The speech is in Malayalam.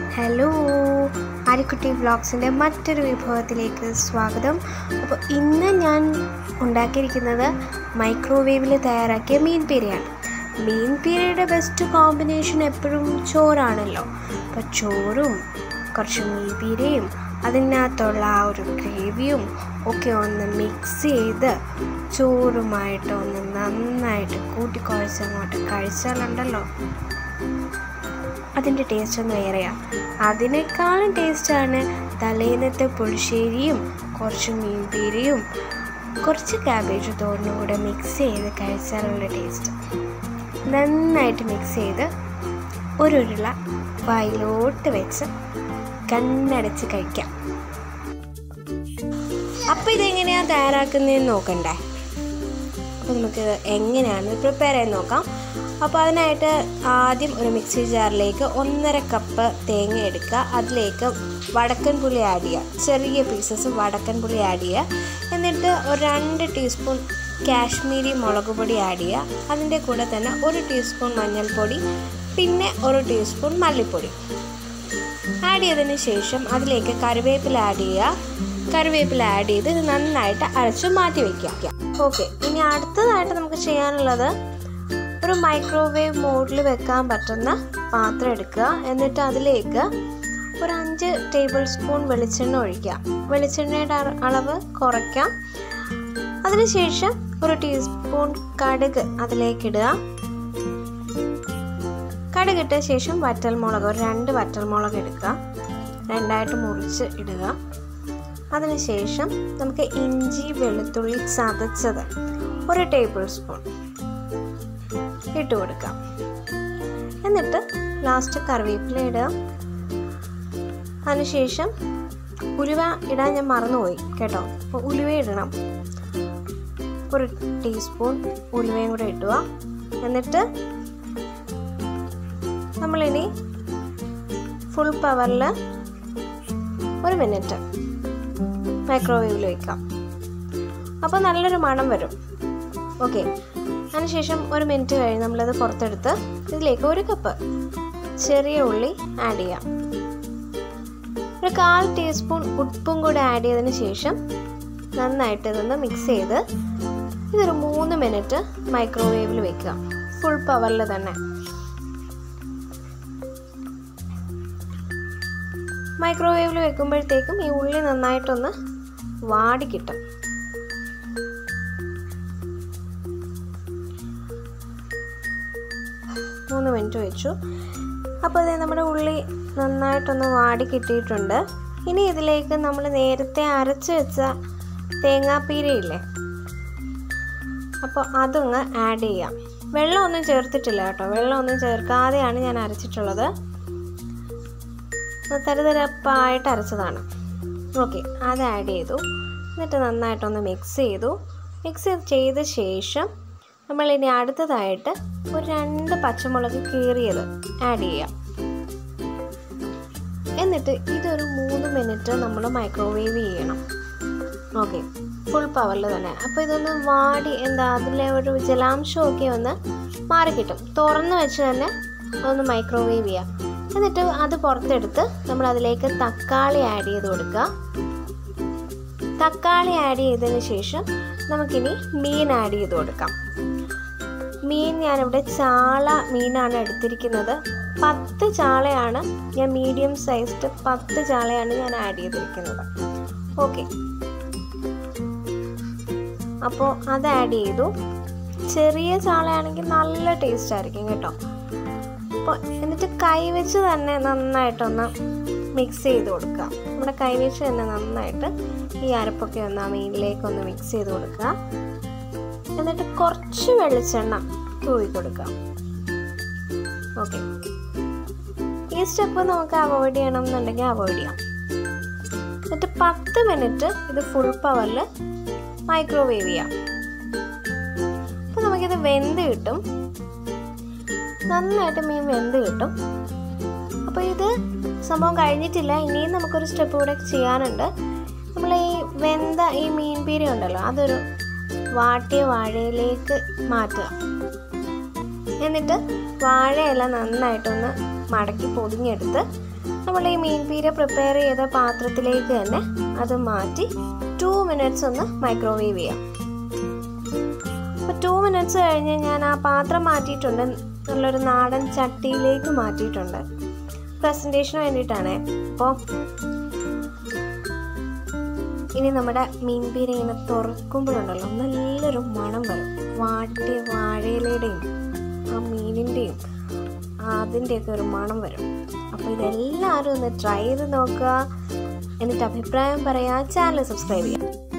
ഹലോ ആലിക്കുട്ടി വ്ളോഗ്സിൻ്റെ മറ്റൊരു വിഭവത്തിലേക്ക് സ്വാഗതം അപ്പോൾ ഇന്ന് ഞാൻ ഉണ്ടാക്കിയിരിക്കുന്നത് മൈക്രോവേവിൽ തയ്യാറാക്കിയ മീൻ പീരയാണ് മീൻ പീരയുടെ ബെസ്റ്റ് കോമ്പിനേഷൻ എപ്പോഴും ചോറാണല്ലോ അപ്പോൾ ചോറും കുറച്ച് മീൻ പീരയും അതിനകത്തുള്ള ആ ഒരു ഗ്രേവിയും ഒക്കെ ഒന്ന് മിക്സ് ചെയ്ത് ചോറുമായിട്ട് ഒന്ന് നന്നായിട്ട് കൂട്ടിക്കുഴച്ചങ്ങോട്ട് കഴിച്ചാലുണ്ടല്ലോ അതിൻ്റെ ടേസ്റ്റ് ഒന്ന് വേറെയാണ് അതിനേക്കാളും ടേസ്റ്റാണ് തലേന്നത്തെ പുളിശ്ശേരിയും കുറച്ച് മീൻപീരിയും കുറച്ച് ക്യാബേജ് തോരനും കൂടെ മിക്സ് ചെയ്ത് കഴിച്ചാലുള്ള ടേസ്റ്റ് നന്നായിട്ട് മിക്സ് ചെയ്ത് ഒരു ഉരുള വായിലോട്ട് വെച്ച് കണ്ണടച്ച് കഴിക്കാം അപ്പോൾ ഇതെങ്ങനെയാണ് തയ്യാറാക്കുന്നതെന്ന് നോക്കണ്ടേ അപ്പോൾ നമുക്ക് എങ്ങനെയാണ് പ്രിപ്പയർ ചെയ്ത് നോക്കാം അപ്പോൾ അതിനായിട്ട് ആദ്യം ഒരു മിക്സി ജാറിലേക്ക് ഒന്നര കപ്പ് തേങ്ങ എടുക്കുക അതിലേക്ക് വടക്കൻ പുളി ആഡ് ചെയ്യുക ചെറിയ പീസസ് വടക്കൻ പുളി ആഡ് ചെയ്യുക എന്നിട്ട് ഒരു രണ്ട് ടീസ്പൂൺ കാശ്മീരി മുളക് പൊടി ആഡ് ചെയ്യുക അതിൻ്റെ കൂടെ തന്നെ ഒരു ടീസ്പൂൺ മഞ്ഞൾപ്പൊടി പിന്നെ ഒരു ടീസ്പൂൺ മല്ലിപ്പൊടി ആഡ് ചെയ്തതിന് ശേഷം അതിലേക്ക് കറിവേപ്പില ആഡ് ചെയ്യുക കറിവേപ്പില ആഡ് ചെയ്ത് ഇത് നന്നായിട്ട് അരച്ച് മാറ്റി വയ്ക്കുക ഓക്കെ ഇനി അടുത്തതായിട്ട് നമുക്ക് ചെയ്യാനുള്ളത് ഒരു മൈക്രോവേവ് മോഡിൽ വെക്കാൻ പറ്റുന്ന പാത്രം എടുക്കുക എന്നിട്ട് അതിലേക്ക് ഒരു അഞ്ച് ടേബിൾ സ്പൂൺ വെളിച്ചെണ്ണ ഒഴിക്കുക വെളിച്ചെണ്ണയുടെ അളവ് കുറയ്ക്കാം അതിനുശേഷം ഒരു ടീസ്പൂൺ കടുക് അതിലേക്കിടുക കടുകിട്ട ശേഷം വറ്റൽമുളക് ഒരു രണ്ട് വറ്റൽമുളക് എടുക്കുക രണ്ടായിട്ട് മുറിച്ച് ഇടുക അതിനുശേഷം നമുക്ക് ഇഞ്ചി വെളുത്തുള്ളി ചതച്ചത് ഒരു ടേബിൾ സ്പൂൺ ഇട്ട് കൊടുക്കാം എന്നിട്ട് ലാസ്റ്റ് കറിവേപ്പില ഇടുക അതിനുശേഷം ഉലുവ ഇടാൻ ഞാൻ മറന്നുപോയി കേട്ടോ അപ്പോൾ ഉലുവ ഇടണം ഒരു ടീസ്പൂൺ ഉലുവയും കൂടെ ഇട്ടുക എന്നിട്ട് നമ്മളിനി ഫുൾ പവറിൽ ഒരു മിനിറ്റ് മൈക്രോവേവിൽ വയ്ക്കാം അപ്പോൾ നല്ലൊരു മണം വരും ഓക്കെ അതിനുശേഷം ഒരു മിനിറ്റ് കഴിഞ്ഞ് നമ്മളത് പുറത്തെടുത്ത് ഇതിലേക്ക് ഒരു കപ്പ് ചെറിയ ഉള്ളി ആഡ് ചെയ്യാം ഒരു കാൽ ടീസ്പൂൺ ഉപ്പും കൂടെ ആഡ് ചെയ്തതിന് ശേഷം നന്നായിട്ട് ഇതൊന്ന് മിക്സ് ചെയ്ത് ഇതൊരു മൂന്ന് മിനിറ്റ് മൈക്രോവേവിൽ വെക്കുക ഫുൾ പവറിൽ തന്നെ മൈക്രോവേവിൽ വെക്കുമ്പോഴത്തേക്കും ഈ ഉള്ളി നന്നായിട്ടൊന്ന് വാടി കിട്ടും മൂന്ന് മിനിറ്റ് വെച്ചു അപ്പോൾ അത് നമ്മുടെ ഉള്ളി നന്നായിട്ടൊന്ന് വാടി കിട്ടിയിട്ടുണ്ട് ഇനി ഇതിലേക്ക് നമ്മൾ നേരത്തെ അരച്ച് വെച്ച തേങ്ങാപ്പീരയില്ലേ അപ്പോൾ അതൊന്ന് ആഡ് ചെയ്യാം വെള്ളമൊന്നും ചേർത്തിട്ടില്ല കേട്ടോ വെള്ളമൊന്നും ചേർക്കാതെയാണ് ഞാൻ അരച്ചിട്ടുള്ളത് തരതരപ്പായിട്ട് അരച്ചതാണ് ഓക്കെ അത് ആഡ് ചെയ്തു എന്നിട്ട് നന്നായിട്ടൊന്ന് മിക്സ് ചെയ്തു മിക്സ് ചെയ്ത ശേഷം നമ്മൾ ഇനി അടുത്തതായിട്ട് ഒരു രണ്ട് പച്ചമുളക് കീറിയത് ആഡ് ചെയ്യാം എന്നിട്ട് ഇതൊരു മൂന്ന് മിനിറ്റ് നമ്മൾ മൈക്രോവേവ് ചെയ്യണം ഓക്കെ ഫുൾ പവറിൽ തന്നെ അപ്പോൾ ഇതൊന്ന് വാടി എന്താ അതിലെ ഒരു ജലാംശമൊക്കെ ഒന്ന് മാറിക്കിട്ടും തുറന്ന് വെച്ച് തന്നെ ഒന്ന് മൈക്രോവേവ് ചെയ്യാം എന്നിട്ട് അത് പുറത്തെടുത്ത് നമ്മൾ അതിലേക്ക് തക്കാളി ആഡ് ചെയ്ത് കൊടുക്കുക തക്കാളി ആഡ് ചെയ്തതിന് ശേഷം നമുക്കിനി മീൻ ആഡ് ചെയ്ത് കൊടുക്കാം മീൻ ഞാനിവിടെ ചാള മീനാണ് എടുത്തിരിക്കുന്നത് പത്ത് ചാളയാണ് ഞാൻ മീഡിയം സൈസ്ഡ് പത്ത് ചാളയാണ് ഞാൻ ആഡ് ചെയ്തിരിക്കുന്നത് ഓക്കെ അപ്പോൾ അത് ആഡ് ചെയ്തു ചെറിയ ചാളയാണെങ്കിൽ നല്ല ടേസ്റ്റ് ആയിരിക്കും കേട്ടോ അപ്പോൾ എന്നിട്ട് കൈവച്ച് തന്നെ നന്നായിട്ടൊന്ന് മിക്സ് ചെയ്ത് കൊടുക്കുക നമ്മുടെ കൈവച്ച് തന്നെ നന്നായിട്ട് ഈ അരപ്പൊക്കെ ഒന്ന് ആ മീനിലേക്ക് ഒന്ന് മിക്സ് ചെയ്ത് കൊടുക്കുക എന്നിട്ട് കുറച്ച് വെളിച്ചെണ്ണ തൂവി കൊടുക്കുക ഓക്കെ ഈ സ്റ്റെപ്പ് നമുക്ക് അവോയ്ഡ് ചെയ്യണം എന്നുണ്ടെങ്കിൽ അവോയ്ഡ് ചെയ്യാം എന്നിട്ട് പത്ത് മിനിറ്റ് ഇത് ഫുൾ പവറിൽ മൈക്രോവേവ് ചെയ്യാം അപ്പോൾ നമുക്കിത് വെന്ത് കിട്ടും നന്നായിട്ട് മീൻ വെന്ത് കിട്ടും അപ്പോൾ ഇത് സംഭവം കഴിഞ്ഞിട്ടില്ല ഇനിയും നമുക്കൊരു സ്റ്റെപ്പ് കൂടെ ചെയ്യാനുണ്ട് നമ്മൾ ഈ വെന്ത ഈ മീൻ പീര ഉണ്ടല്ലോ അതൊരു വാട്ടിയ വാഴയിലേക്ക് മാറ്റുക എന്നിട്ട് വാഴയില നന്നായിട്ടൊന്ന് മടക്കി പൊതിഞ്ഞെടുത്ത് നമ്മൾ ഈ മീൻ പീര പ്രിപ്പയർ ചെയ്ത പാത്രത്തിലേക്ക് തന്നെ അത് മാറ്റി ടു മിനിറ്റ്സ് ഒന്ന് മൈക്രോവേവ് ചെയ്യാം അപ്പോൾ ടു മിനിറ്റ്സ് കഴിഞ്ഞ് ഞാൻ ആ പാത്രം മാറ്റിയിട്ടുണ്ട് നല്ലൊരു നാടൻ ചട്ടിയിലേക്ക് മാറ്റിയിട്ടുണ്ട് പ്രസൻറ്റേഷന് വേണ്ടിയിട്ടാണ് അപ്പോൾ ഇനി നമ്മുടെ മീൻ പീര ഇങ്ങനെ തുറക്കുമ്പോഴുണ്ടല്ലോ നല്ലൊരു മണം വരും വാട്ടിയ വാഴയിലയുടെയും ആ മീനിൻ്റെയും അതിൻ്റെയൊക്കെ ഒരു മണം വരും അപ്പോൾ ഇതെല്ലാവരും ഒന്ന് ട്രൈ ചെയ്ത് നോക്കുക എന്നിട്ട് അഭിപ്രായം പറയാം ചാനൽ സബ്സ്ക്രൈബ് ചെയ്യാം